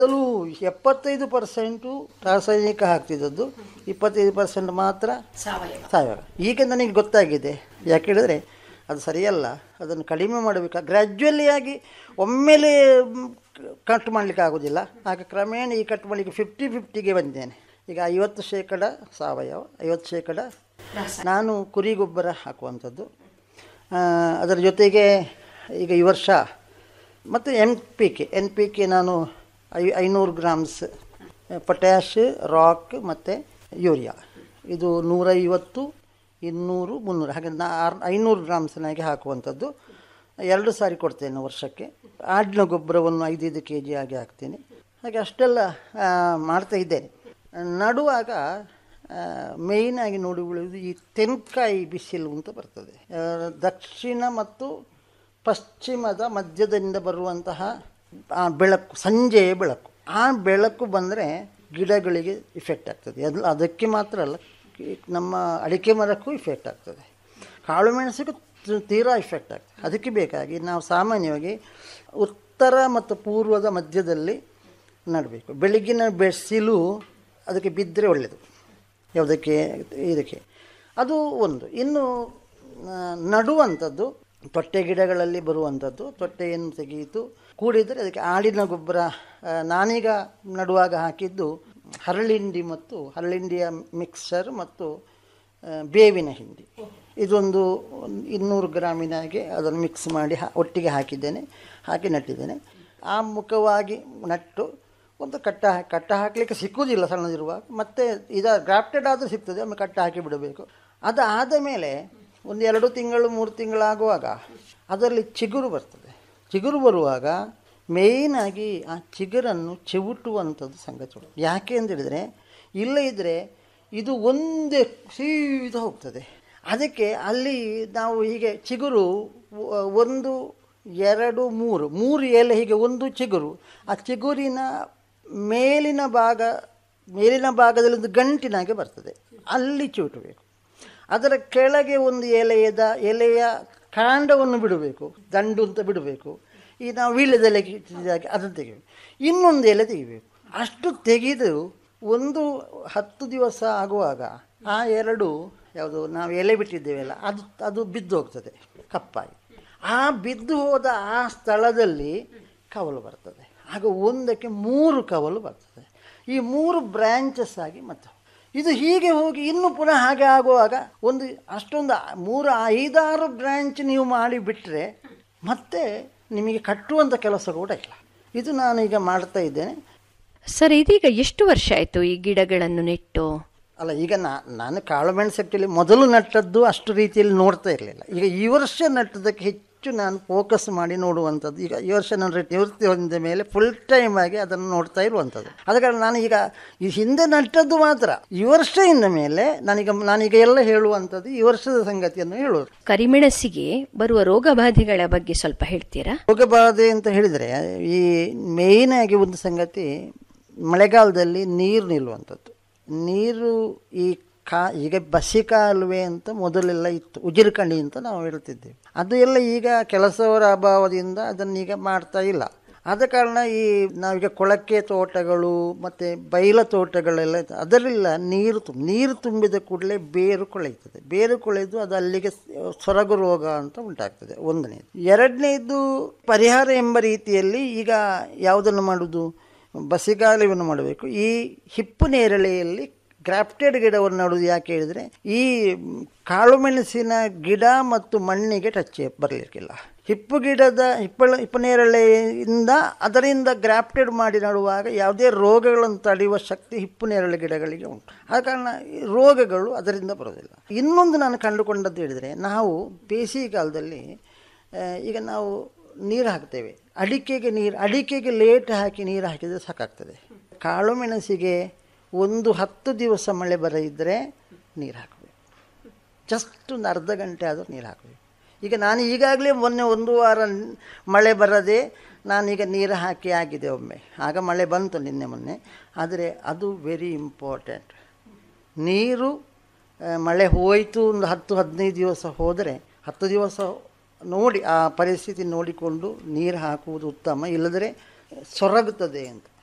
ಮೊದಲು ಎಪ್ಪತ್ತೈದು ಪರ್ಸೆಂಟು ರಾಸಾಯನಿಕ ಹಾಕ್ತಿದ್ದದ್ದು ಇಪ್ಪತ್ತೈದು ಪರ್ಸೆಂಟ್ ಮಾತ್ರ ಸಾವಯವ ಸಾವಯವ ಈಗ ನನಗೆ ಗೊತ್ತಾಗಿದೆ ಯಾಕೆ ಹೇಳಿದ್ರೆ ಅದು ಸರಿಯಲ್ಲ ಅದನ್ನು ಕಡಿಮೆ ಮಾಡಬೇಕು ಗ್ರ್ಯಾಜುವಲಿ ಆಗಿ ಒಮ್ಮೆಲೇ ಮ್, ಕಟ್ ಮಾಡಲಿಕ್ಕೆ ಆಗೋದಿಲ್ಲ ಆಗ ಕ್ರಮೇಣ ಈ ಕಟ್ ಮಾಡಲಿಕ್ಕೆ ಫಿಫ್ಟಿ ಫಿಫ್ಟಿಗೆ ಬಂದೇನೆ ಈಗ ಐವತ್ತು ಶೇಕಡ ಸಾವಯವ ಐವತ್ತು ಶೇಕಡ ನಾನು ಕುರಿ ಗೊಬ್ಬರ ಹಾಕುವಂಥದ್ದು ಆ, ಅದರ ಜೊತೆಗೆ ಈಗ ಈ ವರ್ಷ ಮತ್ತು N P K N P K ನಾನು ಐ ಐನೂರು ಗ್ರಾಮ್ಸ್ ಪೊಟ್ಯಾಶ್ ರಾಕ್ ಮತ್ತು ಯೂರಿಯಾ ಇದು ನೂರೈವತ್ತು ಇನ್ನೂರು ಮುನ್ನೂರು ಹಾಗೆ ನಾ ಆರು ಐನೂರು ಗ್ರಾಮ್ಸ್ನಾಗೆ ಹಾಕುವಂಥದ್ದು ಎರಡು ಸಾರಿ ಕೊಡ್ತೇನೆ ವರ್ಷಕ್ಕೆ ಆಡಿನ ಗೊಬ್ಬರವನ್ನು ಐದೈದು ಕೆ ಜಿ ಆಗಿ ಹಾಕ್ತೀನಿ ಹಾಗೆ ಅಷ್ಟೆಲ್ಲ ಆ, ಮಾಡ್ತಾ ಇದ್ದೇನೆ ನಡುವಾಗ ಮೇಯ್ನಾಗಿ ನೋಡಿ ಉಳಿದು ಈ ತೆಂಕಾಯಿ ಬಿಸಿಲು ಅಂತ ಬರ್ತದೆ ಆ, ದಕ್ಷಿಣ ಮತ್ತು ಪಶ್ಚಿಮದ ಮಧ್ಯದಿಂದ ಬರುವಂತಹ ಆ ಬೆಳಕು ಸಂಜೆಯ ಬೆಳಕು ಆ ಬೆಳಕು ಬಂದರೆ ಗಿಡಗಳಿಗೆ ಇಫೆಕ್ಟ್ ಆಗ್ತದೆ ಅದು ಅದಕ್ಕೆ ಮಾತ್ರ ಅಲ್ಲ ಈ ನಮ್ಮ ಅಡಿಕೆ ಮರಕ್ಕೂ ಇಫೆಕ್ಟ್ ಆಗ್ತದೆ ಕಾಳು ಮೆಣಸಿಗೂ ತ- ತೀರಾ ಇಫೆಕ್ಟ್ ಆಗ್ತದೆ ಅದಕ್ಕೆ ಬೇಕಾಗಿ ನಾವು ಸಾಮಾನ್ಯವಾಗಿ ಉತ್ತರ ಮತ್ತು ಪೂರ್ವದ ಮಧ್ಯದಲ್ಲಿ ನಡಬೇಕು ಬೆಳಗಿನ ಬೆಸಿಲು ಅದಕ್ಕೆ ಬಿದ್ದರೆ ಒಳ್ಳೆಯದು ಯಾವುದಕ್ಕೆ ಇದಕ್ಕೆ ಅದು ಒಂದು ಇನ್ನು ಆ, ನಡುವಂಥದ್ದು ತೊಟ್ಟೆ ಗಿಡಗಳಲ್ಲಿ ಬರುವಂಥದ್ದು ತೊಟ್ಟೆಯನ್ನು ತೆಗೆಯಿತು ಕೂಡಿದರೆ ಅದಕ್ಕೆ ಆಡಿನ ಗೊಬ್ಬರ ಆ, ನಾನೀಗ ನಡುವಾಗ ಹಾಕಿದ್ದು ಹರಳಿಂಡಿ ಮತ್ತು ಹರಳಿಂಡಿಯ ಮಿಕ್ಸರ್ ಮತ್ತು ಆ, ಬೇವಿನ ಹಿಂಡಿ ಇದೊಂದು ಒಂದು ಇನ್ನೂರು ಗ್ರಾಮಿನಾಗೆ ಅದನ್ನು ಮಿಕ್ಸ್ ಮಾಡಿ ಹಾ ಒಟ್ಟಿಗೆ ಹಾಕಿದ್ದೇನೆ ಹಾಕಿ ನಟ್ಟಿದ್ದೇನೆ ಆ ಮುಖವಾಗಿ ನಟ್ಟು ಒಂದು ಕಟ್ಟ ಹಾ- ಕಟ್ಟ ಹಾಕಲಿಕ್ಕೆ ಸಿಕ್ಕುವುದಿಲ್ಲ ಸಣ್ಣದಿರುವಾಗ ಮತ್ತೆ ಇದ ಗ್ರಾಫ್ಟೆಡ್ ಆದರೂ ಸಿಗ್ತದೆ ಒಮ್ಮೆ ಕಟ್ಟ ಹಾಕಿ ಬಿಡಬೇಕು ಅದು ಆದ ಮೇಲೆ ಒಂದು ಎರಡು ತಿಂಗಳು ಮೂರು ತಿಂಗಳಾಗುವಾಗ ಅದರಲ್ಲಿ ಚಿಗುರು ಬರ್ತದೆ ಚಿಗುರು ಬರುವಾಗ ಮೇಯ್ನಾಗಿ ಆ ಚಿಗುರನ್ನು ಚಿವುಟುವಂಥದ್ದು ಸಂಗತಿ ಉಂಟು ಯಾಕೆ ಅಂತ ಹೇಳಿದರೆ ಇಲ್ಲ ಇದ್ದರೆ ಇದು ಒಂದೇ ಸೀದಾ ಹೋಗ್ತದೆ ಅದಕ್ಕೆ ಅಲ್ಲಿ ನಾವು ಹೀಗೆ ಚಿಗುರು ಒ- ಒಂದು ಎರಡು ಮೂರು ಮೂರು ಎಲೆ ಹೀಗೆ ಒಂದು ಚಿಗುರು ಆ ಚಿಗುರಿನ ಮೇಲಿನ ಭಾಗ ಮೇಲಿನ ಭಾಗದಲ್ಲಿ ಒಂದು ಗಂಟಿನಾಗೆ ಬರ್ತದೆ ಅಲ್ಲಿ ಚಿವುಟಬೇಕು ಅದರ ಕೆಳಗೆ ಒಂದು ಎಲೆಯದ ಎಲೆಯ ಕಾಂಡವನ್ನು ಬಿಡಬೇಕು ದಂಡು ಅಂತ ಬಿಡಬೇಕು ಈ ನಾವು ವೀಳ್ಯದೆಲೆ ಕಿತ್ತಿದಾಗೆ ಅದನ್ನು ತೆಗಿಬೇಕು ಇನ್ನೊಂದು ಎಲೆ ತೆಗಿಬೇಕು ಅಷ್ಟು ತೆಗೆದು ಒಂದು ಹತ್ತು ದಿವಸ ಆಗುವಾಗ ಆ ಎರಡು ಯಾವುದು ನಾವು ಎಲೆ ಬಿಟ್ಟಿದ್ದೇವೆಲ್ಲ ಅದು ಅದು ಬಿದ್ದು ಹೋಗ್ತದೆ ಕಪ್ಪಾಗಿ ಆ ಬಿದ್ದು ಹೋದ ಆ ಸ್ಥಳದಲ್ಲಿ ಕವಲು ಬರ್ತದೆ ಆಗ ಒಂದಕ್ಕೆ ಮೂರು ಕವಲು ಬರ್ತದೆ ಈ ಮೂರು ಬ್ರ್ಯಾಂಚಸ್ ಆಗಿ ಮತ್ತೆ ಇದು ಹೀಗೆ ಹೋಗಿ ಇನ್ನು ಪುನಃ ಹಾಗೆ ಆಗುವಾಗ ಒಂದು ಅಷ್ಟೊಂದು ಮೂರು ಐದಾರು ಬ್ರ್ಯಾಂಚ್ ನೀವು ಮಾಡಿ ಬಿಟ್ಟರೆ ಮತ್ತೆ ನಿಮಗೆ ಕಟ್ಟುವಂಥ ಕೆಲಸ ಕೂಡ ಇಲ್ಲ ಇದು ನಾನು ಈಗ ಮಾಡ್ತಾ ಇದ್ದೇನೆ ಸರ್ ಇದೀಗ ಎಷ್ಟು ವರ್ಷ ಆಯ್ತು ಈ ಗಿಡಗಳನ್ನು ನೆಟ್ಟು ಅಲ್ಲ ಈಗ ನಾ ನಾನು ಕಾಳು ಮೆಣಸು actually ಮೊದಲು ನಟ್ಟದ್ದು ಅಷ್ಟು ರೀತಿಯಲ್ಲಿ ನೋಡ್ತಾ ಇರಲಿಲ್ಲ ಈಗ ಈ ವರ್ಷ ನಟ್ಟದಕ್ಕೆ ಹೆಚ್ಚು ನಾನು ಫೋಕಸ್ ಮಾಡಿ ನೋಡುವಂಥದ್ದು ಈಗ ಈ ವರ್ಷ ನಾನು ರಿ- ನಿವೃತ್ತಿ ಹೊಂದಿದ ಮೇಲೆ ಫುಲ್ ಟೈಮ್ ಆಗಿ ಅದನ್ನು ನೋಡ್ತಾ ಇರುವಂಥದ್ದು ಆದ ಕಾರಣ ನಾನು ಈಗ ಈ ಹಿಂದೆ ನಟ್ಟದ್ದು ಮಾತ್ರ ಈ ವರ್ಷ ಇನ್ನ ಮೇಲೆ ನಾನೀಗ ನಾನೀಗ ಎಲ್ಲ ಹೇಳುವಂಥದ್ದು ಈ ವರ್ಷದ ಸಂಗತಿಯನ್ನು ಹೇಳೋದು ಕರಿಮೆಣಸಿಗೆ ಬರುವ ರೋಗ ಬಾಧೆಗಳ ಬಗ್ಗೆ ಸ್ವಲ್ಪ ಹೇಳ್ತೀರಾ ರೋಗಬಾಧೆ ಅಂತ ಹೇಳಿದರೆ ಈ ಮೇಯ್ನ್ ಆಗಿ ಒಂದು ಸಂಗತಿ ಮಳೆಗಾಲದಲ್ಲಿ ನೀರು ನಿಲ್ಲುವಂಥದ್ದು ನೀರು ಈ ಕಾ ಈಗ ಬಸಿ ಕಾಲುವೆ ಅಂತ ಮೊದಲೆಲ್ಲ ಇತ್ತು ಉಜಿರುಕಣಿ ಅಂತ ನಾವು ಹೇಳ್ತಿದ್ದೇವೆ ಅದು ಎಲ್ಲ ಈಗ ಕೆಲಸವರ ಅಭಾವದಿಂದ ಅದನ್ನೀಗ ಮಾಡ್ತಾ ಇಲ್ಲ ಆದ ಕಾರಣ ಈ ನಾವೀಗ ಕೊಳಕೆ ತೋಟಗಳು ಮತ್ತು ಬೈಲ ತೋಟಗಳೆಲ್ಲ ಇದೆ. ಅದರೆಲ್ಲ ನೀರು ತುಂಬ ನೀರು ತುಂಬಿದ ಕೂಡಲೇ ಬೇರು ಕೊಳೆಯುತ್ತದೆ ಬೇರು ಕೊಳೆದು ಅದು ಅಲ್ಲಿಗೆ ಸ- ಸೊರಗು ರೋಗ ಅಂತ ಉಂಟಾಗ್ತದೆ ಒಂದನೇದು ಎರಡನೇದು ಪರಿಹಾರ ಎಂಬ ರೀತಿಯಲ್ಲಿ ಈಗ ಯಾವುದನ್ನು ಮಾಡುವುದು ಬಸಿಗಾಲವನ್ನು ಮಾಡಬೇಕು ಈ ಹಿಪ್ಪು ನೇರಳೆಯಲ್ಲಿ ಗ್ರಾಫ್ಟೆಡ್ ಗಿಡವನ್ನು ನೆಡೋದು ಯಾಕೆ ಹೇಳಿದರೆ ಈ ಕಾಳು ಮೆಣಸಿನ ಗಿಡ ಮತ್ತು ಮಣ್ಣಿಗೆ ಟಚ್ ಬರಲಿಕ್ಕಿಲ್ಲ ಹಿಪ್ಪು ಗಿಡದ ಹಿಪ್ಪಳ ಹಿಪ್ಪನೇರಳೆಯಿಂದ ಅದರಿಂದ ಗ್ರಾಫ್ಟೆಡ್ ಮಾಡಿ ನಡುವಾಗ ಯಾವುದೇ ರೋಗಗಳನ್ನು ತಡೆಯುವ ಶಕ್ತಿ ಹಿಪ್ಪು ನೇರಳೆ ಗಿಡಗಳಿಗೆ ಉಂಟು ಆದ ಕಾರಣ ಈ ರೋಗಗಳು ಅದರಿಂದ ಬರೋದಿಲ್ಲ ಇನ್ನೊಂದು ನಾನು ಕಂಡುಕೊಂಡದ್ದು ಹೇಳಿದರೆ ನಾವು ಬೇಸಿಗೆಗಾಲದಲ್ಲಿ ಆ, ಈಗ ನಾವು ನೀರು ಹಾಕ್ತೇವೆ ಅಡಿಕೆಗೆ ನೀರು ಅಡಿಕೆಗೆ ಲೇಟ್ ಹಾಕಿ ನೀರು ಹಾಕಿದರೆ ಸಾಕಾಗ್ತದೆ ಕಾಳು ಮೆಣಸಿಗೆ ಒಂದು ಹತ್ತು ದಿವಸ ಮಳೆ ಬರ ಇದ್ದರೆ ನೀರು ಹಾಕಬೇಕು ಜಸ್ಟ್ ಒಂದು ಅರ್ಧ ಗಂಟೆ ಆದರೂ ನೀರು ಹಾಕಬೇಕು ಈಗ ನಾನು ಈಗಾಗಲೇ ಮೊನ್ನೆ ಒಂದು ವಾರ ನ್- ಮಳೆ ಬರದೆ ನಾನೀಗ ನೀರು ಹಾಕಿ ಆಗಿದೆ ಒಮ್ಮೆ ಆಗ ಮಳೆ ಬಂತು ನಿನ್ನೆ ಮೊನ್ನೆ ಆದರೆ ಅದು ವೆರಿ ಇಂಪಾರ್ಟೆಂಟ್ ನೀರು ಆ, ಮಳೆ ಹೋಯಿತು ಒಂದು ಹತ್ತು ಹದಿನೈದು ದಿವಸ ಹೋದರೆ ಹತ್ತು ದಿವಸ ನೋಡಿ ಆ ಪರಿಸ್ಥಿತಿ ನೋಡಿಕೊಂಡು ನೀರು ಹಾಕುವುದು ಉತ್ತಮ ಇಲ್ಲದರೆ ಸೊರಗುತ್ತದೆ ಅಂತ